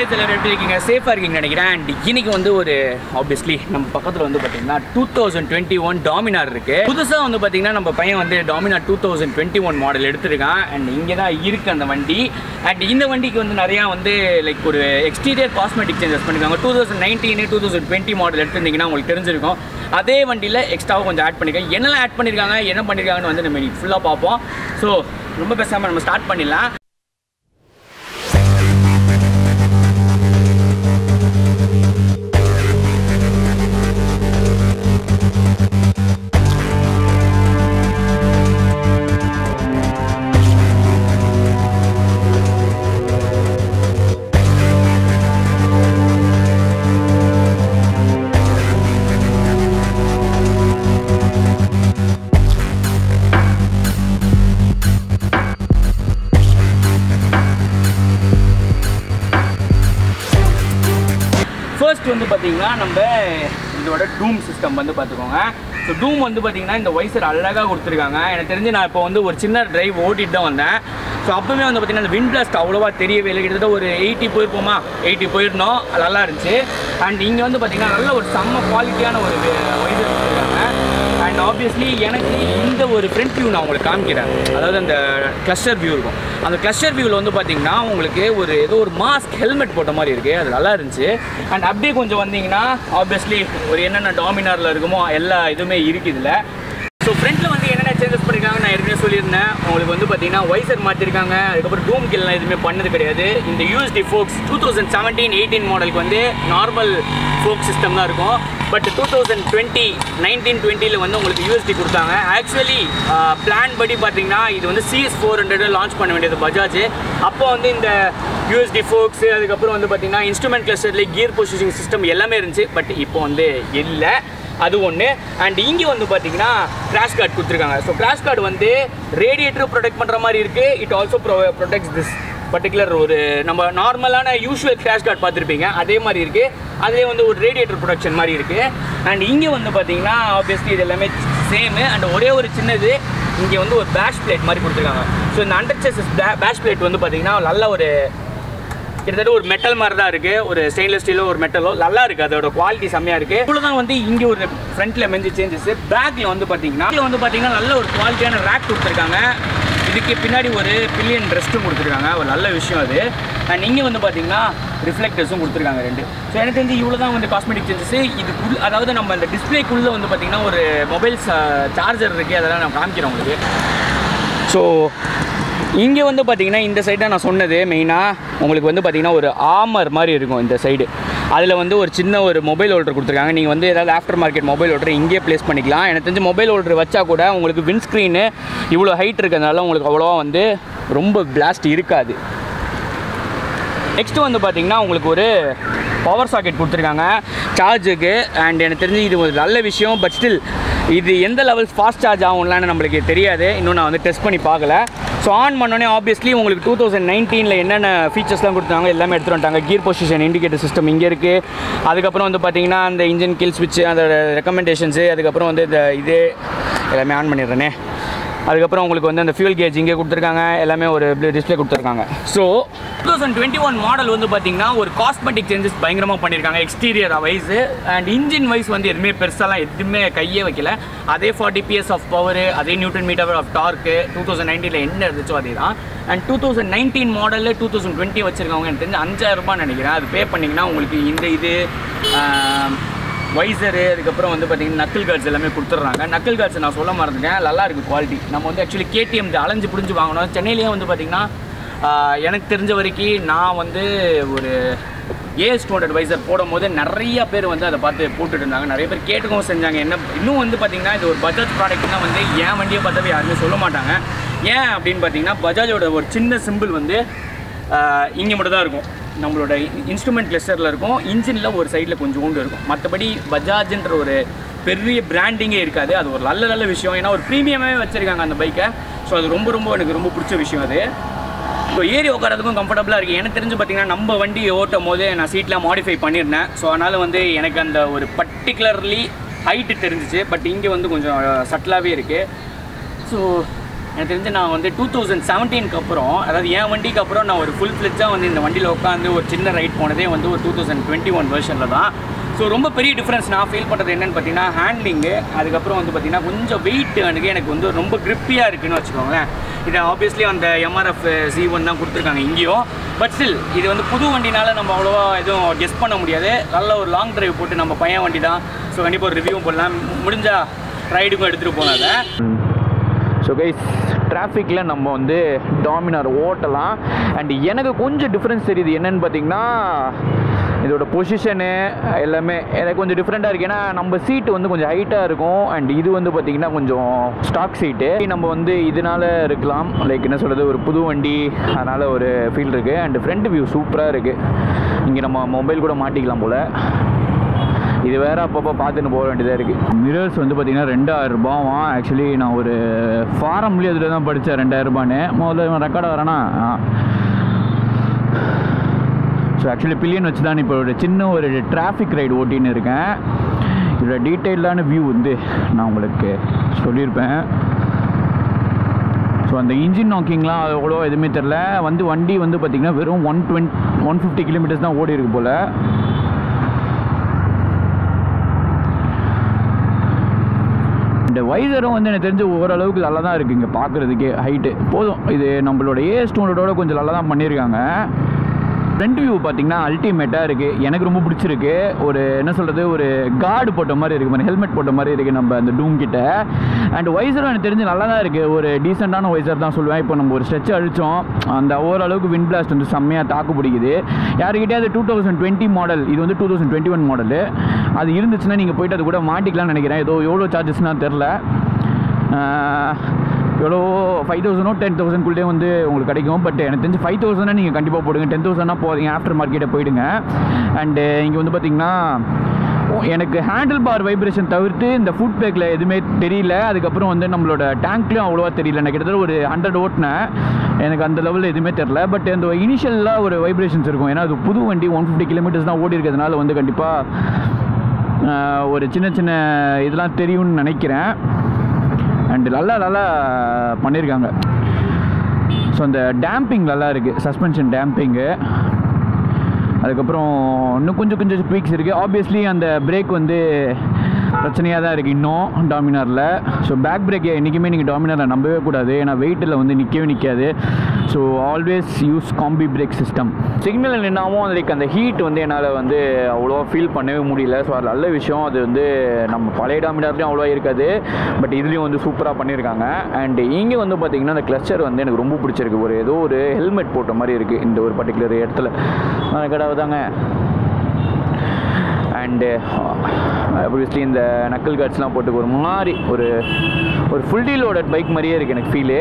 guys எல்லாரும் எப்படி இருக்கீங்க சேஃபாக இருக்கீங்கன்னு நினைக்கிறேன் அண்ட் இன்னைக்கு வந்து ஒரு ஆப்வியஸ்லி நம்ம பக்கத்தில் வந்து பார்த்தீங்கன்னா two thousand twenty one Dominar இருக்கு புதுசாக வந்து பார்த்தீங்கன்னா நம்ம பையன் வந்து Dominar two thousand twenty one model எடுத்திருக்கான் அண்ட் இங்கே தான் இருக்கு அந்த வண்டி அண்ட் இந்த வண்டிக்கு வந்து நிறையா வந்து லைக் ஒரு எக்ஸ்டீரியர் காஸ்மெட்டிக் சேஞ்சஸ் பண்ணிருக்காங்க two thousand nineteen two thousand twenty model எடுத்திருந்தீங்கன்னா உங்களுக்கு தெரிஞ்சிருக்கும் அதே வண்டியில் எக்ஸ்ட்ராவாக கொஞ்சம் ஆட் பண்ணிருக்காங்க என்னெல்லாம் ஆட் பண்ணியிருக்காங்க என்ன பண்ணியிருக்காங்கன்னு வந்து நம்ம இன்னைக்கு ஃபுல்லாக பார்ப்போம் ஸோ ரொம்ப பேசாமல் நம்ம ஸ்டார்ட் பண்ணிடலாம் ஃபர்ஸ்ட் வந்து பார்த்தீங்கன்னா நம்ம இதோட டூம் சிஸ்டம் வந்து பார்த்துக்கோங்க ஸோ டூம் வந்து பார்த்தீங்கன்னா இந்த வைசர் அழகாக கொடுத்துருக்காங்க எனக்கு தெரிஞ்சு நான் இப்போ வந்து ஒரு சின்ன டிரைவ் ஓட்டிட்டு தான் வந்தேன் ஸோ அப்பவுமே வந்து பார்த்தீங்கன்னா அந்த விண்ட் பிளாஸ்ட் அவ்வளோவா தெரியவே இல்லை கிட்டத்தட்ட ஒரு எயிட்டி போயிருப்போமா எயிட்டி போயிருந்தோம் அது நல்லா இருந்துச்சு அண்ட் இங்கே வந்து பார்த்தீங்கன்னா நல்ல ஒரு செம்ம குவாலிட்டியான ஒரு வைசர் கொடுத்துருக்காங்க அண்ட் ஆப்வியஸ்லி எனக்கு இந்த ஒரு ஃப்ரண்ட் வியூ நான் உங்களுக்கு காமிக்கிறேன் அதாவது அந்த கிளஸ்டர் வியூ இருக்கும் அந்த கிளஸ்டர் வியூவில் வந்து பார்த்தீங்கன்னா உங்களுக்கு ஒரு ஏதோ ஒரு மாஸ்க் ஹெல்மெட் போட்ட மாதிரி இருக்குது அது நல்லா இருந்துச்சு அண்ட் அப்படியே கொஞ்சம் வந்தீங்கன்னா ஆப்வியஸ்லி ஒரு என்னென்ன டாமினாரில் இருக்குமோ எல்லா இதுவுமே இருக்குது இதில் ஸோ ஃப்ரண்ட்டில் வந்து என்னென்ன சேஞ்சஸ் பண்ணியிருக்காங்க நான் ஏற்கனவே சொல்லியிருந்தேன் உங்களுக்கு வந்து பார்த்தீங்கன்னா வைசர் மாற்றிருக்காங்க அதுக்கப்புறம் டூம் கில்லாம் எதுவுமே பண்ணது கிடையாது இந்த USD forks two thousand seventeen eighteen மாடலுக்கு வந்து நார்மல் ஃபோக் சிஸ்டம் தான் இருக்கும் but two thousand twenty nineteen டுவெண்ட்டியில் வந்து உங்களுக்கு யூஎஸ்டி கொடுத்தாங்க ஆக்சுவலி பிளான் படி பார்த்தீங்கன்னா இது வந்து சிஎஸ் ஃபோர் ஹண்ட்ரட் லான்ச் பண்ண வேண்டியது பஜாஜ் அப்போ வந்து இந்த யூஎஸ்டி ஃபோக்ஸ் அதுக்கப்புறம் வந்து பார்த்தீங்கன்னா இன்ஸ்ட்ருமெண்ட் கிளஸ்டர்லேயே கியர் பொசிஷனிங் சிஸ்டம் எல்லாமே இருந்துச்சு பட் இப்போ வந்து இல்லை அது ஒன்று அண்ட் இங்கே வந்து பார்த்தீங்கன்னா கிராஷ் கார்டு கொடுத்துருக்காங்க ஸோ கிராஷ் கார்டு வந்து ரேடியேட்டர் ப்ரொடெக்ட் பண்ணுற மாதிரி இருக்குது it also pro protects this particular ஒரு நம்ம நார்மலான யூஷுவல் கிராஷ் கார்டு பார்த்துருப்பீங்க அதே மாதிரி இருக்குது அதே வந்து ஒரு ரேடியேட்டர் ப்ரொடக்ஷன் மாதிரி இருக்குது அண்ட் இங்கே வந்து பார்த்தீங்கன்னா ஆப்வியஸ்லி இது எல்லாமே சேமு அண்ட் ஒரே ஒரு சின்னது இங்கே வந்து ஒரு பேஷ் பிளேட் மாதிரி கொடுத்துருக்காங்க ஸோ இந்த அண்டர் செஸஸ் பேஷ் பிளேட் வந்து பார்த்தீங்கன்னா நல்ல ஒரு கிட்டத்தட்ட ஒரு மெட்டல் மாதிரி தான் இருக்குது ஒரு ஸ்டெயின்லெஸ் ஸ்டீலோ ஒரு மெட்டலோ நல்லா இருக்குது அதோட குவாலிட்டி செம்மையாக இருக்குது இவ்வளோ தான் வந்து இங்கே ஒரு ஃப்ரண்ட்டில் மெஞ்சு சேஞ்சஸ் பேக்கில் வந்து பார்த்தீங்கன்னா இதில் வந்து பார்த்தீங்கன்னா நல்ல ஒரு குவாலிட்டியான ரேக் கொடுத்துருக்காங்க இதுக்கு பின்னாடி ஒரு பில்லியன் ரெஸ்ட்டும் கொடுத்துருக்காங்க ஒரு நல்ல விஷயம் அது அண்ட் இங்கே வந்து பார்த்தீங்கன்னா ரிஃப்ளெக்டர்ஸும் கொடுத்துருக்காங்க ரெண்டு ஸோ எனக்கு தெரிஞ்சு இவ்வளோ தான் வந்து காஸ்மெட்டிக் சேஞ்சஸ் இதுக்குள்ள அதாவது நம்ம அந்த டிஸ்பிளேக்குள்ளே வந்து பார்த்தீங்கன்னா ஒரு மொபைல் சார்ஜர் இருக்குது அதெல்லாம் நான் காமிக்கிறேன் உங்களுக்கு ஸோ இங்கே வந்து பார்த்தீங்கன்னா இந்த சைடு தான் நான் சொன்னது மெயினாக உங்களுக்கு வந்து பார்த்தீங்கன்னா ஒரு ஆமர் மாதிரி இருக்கும் இந்த சைடு அதில் வந்து ஒரு சின்ன ஒரு மொபைல் ஹோல்டர் கொடுத்துருக்காங்க நீங்கள் வந்து ஏதாவது ஆஃப்டர் மார்க்கெட் மொபைல் ஹோல்டர் இங்கேயே ப்ளேஸ் பண்ணிக்கலாம் எனக்கு தெரிஞ்சு மொபைல் ஹோல்டர் வச்சா கூட உங்களுக்கு விண்ட்ஸ்க்ரீனு இவ்வளோ ஹைட் இருக்கிறதுனால உங்களுக்கு அவ்வளோவா வந்து ரொம்ப பிளாஸ்ட் இருக்காது நெக்ஸ்ட்டு வந்து பார்த்தீங்கன்னா உங்களுக்கு ஒரு பவர் சாக்கெட் கொடுத்துருக்காங்க சார்ஜுக்கு அண்ட் எனக்கு தெரிஞ்சு இது ஒரு நல்ல விஷயம் பட் ஸ்டில் இது எந்த லெவல் ஃபாஸ்ட் சார்ஜ் ஆகும்லான்னு நம்மளுக்கு தெரியாது இன்னும் நான் வந்து டெஸ்ட் பண்ணி பார்க்கல ஸோ ஆன் பண்ணோடனே ஆப்வியஸ்லி உங்களுக்கு டூ தௌசண்ட் நைன்டீனில் என்னென்ன ஃபீச்சர்ஸ்லாம் கொடுத்தாங்க எல்லாமே எடுத்துகிட்டு வந்துட்டாங்க கியர் பொசிஷன் இண்டிகேட்டர் சிஸ்டம் இங்கே இருக்குது அதுக்கப்புறம் வந்து பார்த்தீங்கன்னா அந்த இன்ஜின் கில் ஸ்விட்ச் அந்த ரெக்கமெண்டேஷன்ஸு அதுக்கப்புறம் வந்து இந்த இது எல்லாமே ஆன் பண்ணிடுறேனே அதுக்கப்புறம் உங்களுக்கு வந்து அந்த ஃபியூல் கேஜ் இங்கே கொடுத்துருக்காங்க எல்லாமே ஒரு டிஸ்பிளே கொடுத்துருக்காங்க so two thousand twenty one model வந்து பார்த்தீங்கன்னா ஒரு காஸ்மெட்டிக் சேஞ்சஸ் பயங்கரமாக பண்ணியிருக்காங்க exterior wise and engine wise வந்து எதுவுமே பெருசாலாம் எதுவுமே கையே வைக்கல அதே ஃபார்ட்டி பிஎஸ் ஆஃப் பவர் அதே newton meter of torque two thousand நைன்டீனில் என்ன இருந்துச்சோ அதே தான் அண்ட் டூ தௌசண்ட் நைன்டீன் மாடலில் டூ தௌசண்ட் டுவெண்ட்டி வச்சிருக்கவங்க எனக்கு தெரிஞ்சு அஞ்சாயிரம் ரூபாய் நினைக்கிறேன் அது பே பண்ணிங்கன்னா உங்களுக்கு இந்த இது வைசரு அதுக்கப்புறம் வந்து பார்த்தீங்கன்னா நக்கல் கார்ட்ஸ் எல்லாமே கொடுத்துட்றாங்க நக்கல் கார்ட்ஸ் நான் சொல்ல மறந்துட்டேன் நல்லா இருக்குது குவாலிட்டி நம்ம வந்து ஆக்சுவலி கேடிஎம் அலைஞ்சு பிடிஞ்சு வாங்கினோம் சென்னையிலேயே வந்து பார்த்திங்கன்னா ஆஹ், எனக்கு தெரிஞ்ச வரைக்கும் நான் வந்து ஒரு ஏஎஸ் டூ ஹண்ட்ரட் வைசர் போடும் போது நிறைய பேர் வந்து அதை பார்த்து போட்டுட்டு இருந்தாங்க நிறைய பேர் கேட்டுக்கவும் செஞ்சாங்க என்ன இன்னும் வந்து பார்த்திங்கன்னா இது ஒரு பஜாஜ் ப்ராடக்ட்னா வந்து என் வண்டியை பார்த்தாவே யாருமே சொல்ல மாட்டாங்க ஏன் அப்படின்னு பார்த்தீங்கன்னா பஜாஜோட ஒரு சின்ன சிம்பிள் வந்து இங்கே மட்டும் தான் இருக்கும் நம்மளோட இன்ஸ்ட்ருமெண்ட் கிளஸ்டரில் இருக்கும் இன்ஜினில் ஒரு சைடில் கொஞ்சோண்டு இருக்கும் மற்றபடி பஜாஜ்ன்ற ஒரு பெரிய பிராண்டிங்கே இருக்காது அது ஒரு நல்ல நல்ல விஷயம் ஏன்னா ஒரு ப்ரீமியமாகவே வச்சுருக்காங்க அந்த பைக்கை ஸோ அது ரொம்ப ரொம்ப எனக்கு ரொம்ப பிடிச்ச விஷயம் அது ஸோ ஏறி உட்காரதுக்கும் கம்ஃபர்டபுளாக இருக்குது எனக்கு தெரிஞ்சு பார்த்தீங்கன்னா நம்ம வண்டி ஓட்டும் போது நான் சீட்லாம் மாடிஃபை பண்ணியிருந்தேன் ஸோ அதனால் வந்து எனக்கு அந்த ஒரு பர்டிகுலர்லி ஹைட்டு தெரிஞ்சிச்சு பட் இங்கே வந்து கொஞ்சம் சட்டிலாகவே இருக்குது ஸோ எனக்கு தெரிஞ்சு நான் வந்து டூ தௌசண்ட் செவன்டீனுக்கு அப்புறம் அதாவது என் வண்டிக்கு அப்புறம் நான் ஒரு ஃபுல் ஃப்ளெஜ்ஜாக வந்து இந்த வண்டியில் உட்காந்து ஒரு சின்ன ரைட் போனதே வந்து ஒரு டூ தௌசண்ட் டுவெண்ட்டி ஒன் வெர்ஷனில் தான் ஸோ ரொம்ப பெரிய டிஃப்ரென்ஸ் நான் ஃபீல் பண்ணுறது என்னென்னு பார்த்தீங்கன்னா ஹேண்ட்லிங்கு அதுக்கப்புறம் வந்து பார்த்தீங்கன்னா கொஞ்சம் வெயிட் எனக்கு எனக்கு வந்து ரொம்ப கிரிப்பியாக இருக்குன்னு வச்சுக்கோங்களேன் இது ஆப்வியஸ்லி அந்த எம்ஆர்எஃப் சி ஒன் தான் கொடுத்துருக்காங்க இங்கேயும் பட் ஸ்டில் இது வந்து புது வண்டினால நம்ம அவ்வளோவா எதுவும் கெஸ் பண்ண முடியாது நல்ல ஒரு லாங் டிரைவ் போட்டு நம்ம பையன் வண்டி தான் ஸோ கண்டிப்பாக ஒரு ரிவ்யூ பண்ணலாம் முடிஞ்சா ரைடுக்கும் எடுத்துகிட்டு போனேன் அதை ஸோ கைஸ் டிராஃபிக்கில் நம்ம வந்து டாமினார் ஓட்டலாம் அண்ட் எனக்கு கொஞ்சம் டிஃப்ரென்ஸ் தெரியுது என்னன்னு பார்த்தீங்கன்னா இதோட பொசிஷனு எல்லாமே எனக்கு கொஞ்சம் டிஃப்ரெண்ட்டாக இருக்குது ஏன்னா நம்ம சீட்டு வந்து கொஞ்சம் ஹைட்டாக இருக்கும் அண்ட் இது வந்து பார்த்திங்கன்னா கொஞ்சம் ஸ்டாக் சீட்டு நம்ம வந்து இதனால இருக்கலாம் லைக் என்ன சொல்கிறது ஒரு புது வண்டி அதனால் ஒரு ஃபீல் இருக்குது அண்ட் ஃப்ரண்ட் வியூ சூப்பராக இருக்குது இங்கே நம்ம மொபைல் கூட மாட்டிக்கலாம் போல் இது வேற அப்பப்போ பார்த்துன்னு போக வேண்டியதாக இருக்குது மிரர்ஸ் வந்து பார்த்தீங்கன்னா ரெண்டாயிரம் ரூபாவாம் ஆக்சுவலி நான் ஒரு ஃபாரம்லேயே அதில் தான் படித்தேன் ரெண்டாயிரம் ரூபான்னு முதல்ல ரெக்கார்டாக வரேனா ஸோ ஆக்சுவலி பில்லியன் வச்சு தான் இப்போ ஒரு சின்ன ஒரு டிராஃபிக் ரைடு ஓட்டின்னு இருக்கேன் இதோட டீட்டெயில்டான வியூ வந்து நான் உங்களுக்கு சொல்லியிருப்பேன் ஸோ அந்த இன்ஜின் நாக்கிங்லாம் அவ்வளோ எதுவுமே தெரில வந்து வண்டி வந்து பார்த்திங்கன்னா வெறும் one twenty one fifty kilometres தான் ஓடி இருக்கு போல் இந்த வைசரும் வந்து எனக்கு தெரிஞ்சு ஓரளவுக்கு நல்லா தான் இருக்குது இங்கே பார்க்குறதுக்கே ஹைட்டு போதும் இது நம்மளோட ஏ ஸ்டூடெண்டோட கொஞ்சம் நல்லா தான் பண்ணியிருக்காங்க ஃப்ரண்ட் வியூ பார்த்தீங்கன்னா அல்டிமேட்டாக இருக்குது எனக்கு ரொம்ப பிடிச்சிருக்கு ஒரு என்ன சொல்கிறது ஒரு கார்டு போட்ட மாதிரி இருக்குது மாதிரி ஹெல்மெட் போட்ட மாதிரி இருக்குது நம்ம அந்த டூம் கிட்ட அண்ட் வைசரும் எனக்கு தெரிஞ்சு நல்லா தான் இருக்குது ஒரு டீசெண்டான வைசர் தான் சொல்லுவேன் இப்போ நம்ம ஒரு ஸ்ட்ரெச் அழிச்சோம் அந்த ஓரளவுக்கு விண்ட் பிளாஸ்ட் வந்து செம்மையாக தாக்கு பிடிக்குது யாருக்கிட்டே டூ தௌசண்ட் டுவெண்ட்டி மாடல் இது வந்து two thousand twenty one model அது இருந்துச்சுன்னா நீங்கள் போயிட்டு அது கூட மாட்டிக்கலாம்னு நினைக்கிறேன் ஏதோ எவ்வளோ சார்ஜஸ்னால் தெரில எவ்வளோ ஃபைவ் தௌசண்டோ டென் தௌசண்ட்குள்ளே வந்து உங்களுக்கு கிடைக்கும் பட் எனக்கு தெரிஞ்சு ஃபைவ் தௌசண்டாக நீங்கள் கண்டிப்பாக போடுங்க டென் தௌசண்ட்னா போகிறீங்க ஆஃப்டர் மார்க்கெட்டை போயிடுங்க அண்டு இங்கே வந்து பார்த்தீங்கன்னா ஓ, எனக்கு ஹேண்டில் பார் வைப்ரேஷன் தவிர்த்து இந்த ஃபுட் பேக்கில் எதுவுமே தெரியல அதுக்கப்புறம் வந்து நம்மளோட டேங்க்லேயும் அவ்வளோவா தெரியல எனக்கு கிட்டத்தட்ட ஒரு ஹண்ட்ரட் ஓட்டினேன் எனக்கு அந்த லெவலில் எதுவுமே தெரில பட் அந்த இனிஷியலாக ஒரு வைப்ரேஷன்ஸ் இருக்கும் ஏன்னா அது புது வண்டி ஒன் ஃபிஃப்டி கிலோமீட்டர்ஸ் தான் ஓடி இருக்கிறதுனால வந்து கண்டிப்பாக ஒரு சின்ன சின்ன இதெல்லாம் தெரியும்னு நினைக்கிறேன் அண்ட் நல்லா நல்லா பண்ணியிருக்காங்க ஸோ அந்த டேம்பிங் நல்லா இருக்குது சஸ்பென்ஷன் டேம்பிங்கு அதுக்கப்புறம் இன்னும் கொஞ்சம் கொஞ்சம் ட்வீக்ஸ் இருக்குது ஆப்வியஸ்லி அந்த பிரேக் வந்து பிரச்சனையாக தான் இருக்குது இன்னும் டாமினாரில் ஸோ பேக் பிரேக்கை என்றைக்குமே நீங்கள் டாமினாரில் நம்பவே கூடாது ஏன்னா வெயிட்டில் வந்து நிற்கவே நிற்காது so always use combi brake system signal நின்னாவும் லைக் அந்த ஹீட் வந்து என்னால் வந்து அவ்வளோவா ஃபீல் பண்ணவே முடியல ஸோ அது நல்ல விஷயம் அது வந்து நம்ம பழைய டாமினார்லேயும் அவ்வளோவா இருக்காது பட் இதுலேயும் வந்து சூப்பராக பண்ணியிருக்காங்க அண்ட் இங்கே வந்து பார்த்தீங்கன்னா அந்த கிளஸ்டர் வந்து எனக்கு ரொம்ப பிடிச்சிருக்கு ஒரு ஏதோ ஒரு ஹெல்மெட் போட்ட மாதிரி இருக்குது இந்த ஒரு பர்டிகுலர் இடத்துல கடை தாங்க அண்டு obviously இந்த நக்கல் கார்ட்ஸ்லாம் போட்டு ஒரு மாதிரி ஒரு ஒரு ஃபுல் டீலோட பைக் மாதிரியே இருக்குது எனக்கு ஃபீலு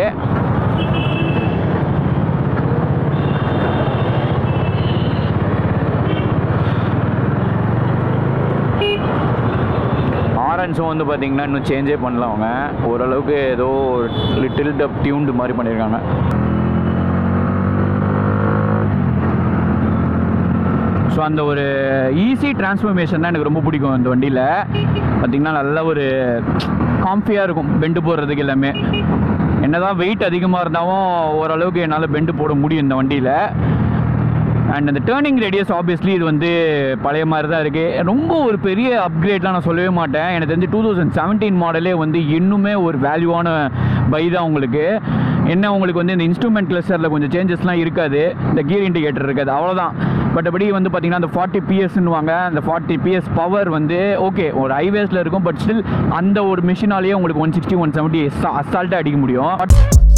ஆரன்ஸும் வந்து பார்த்தீங்கன்னா இன்னும் சேஞ்சே பண்ணல அவங்க ஓரளவுக்கு ஏதோ லிட்டில் டப் டியூன்டு மாதிரி பண்ணியிருக்காங்க ஸோ அந்த ஒரு ஈஸி டிரான்ஸ்ஃபர்மேஷன் தான் எனக்கு ரொம்ப பிடிக்கும் இந்த வண்டியில் பார்த்திங்கன்னா நல்ல ஒரு காம்ஃபியாக இருக்கும் பெண்டு போடுறதுக்கு எல்லாமே என்னதான் வெயிட் அதிகமாக இருந்தாலும் ஓரளவுக்கு என்னால் பெண்டு போட முடியும் இந்த வண்டியில் அண்ட் அந்த டேர்னிங் ரேடியஸ் ஆப்வியஸ்லி இது வந்து பழைய மாதிரி தான் இருக்குது ரொம்ப ஒரு பெரிய அப்கிரேட்லாம் நான் சொல்லவே மாட்டேன் எனக்கு தெரிஞ்சு டூ தௌசண்ட் செவன்டீன் மாடலே வந்து இன்னுமே ஒரு வேல்யூவான பை தான் உங்களுக்கு என்ன உங்களுக்கு வந்து இந்த இன்ஸ்ட்ருமெண்ட் கிளஸ்டரில் கொஞ்சம் சேஞ்சஸ்லாம் இருக்காது இந்த கியர் இண்டிகேட்டர் இருக்காது அவ்வளோதான் பட்டபடி வந்து பார்த்தீங்கன்னா அந்த ஃபார்ட்டி பிஎஸ்ன்னுவாங்க அந்த ஃபார்ட்டி பிஎஸ் பவர் வந்து ஓகே ஒரு ஹைவேஸில் இருக்கும் பட் ஸ்டில் அந்த ஒரு மிஷினாலேயே உங்களுக்கு ஒன் சிக்ஸ்டி ஒன் செவன்ட்டி அசால்ட்டாக அடிக்க முடியும்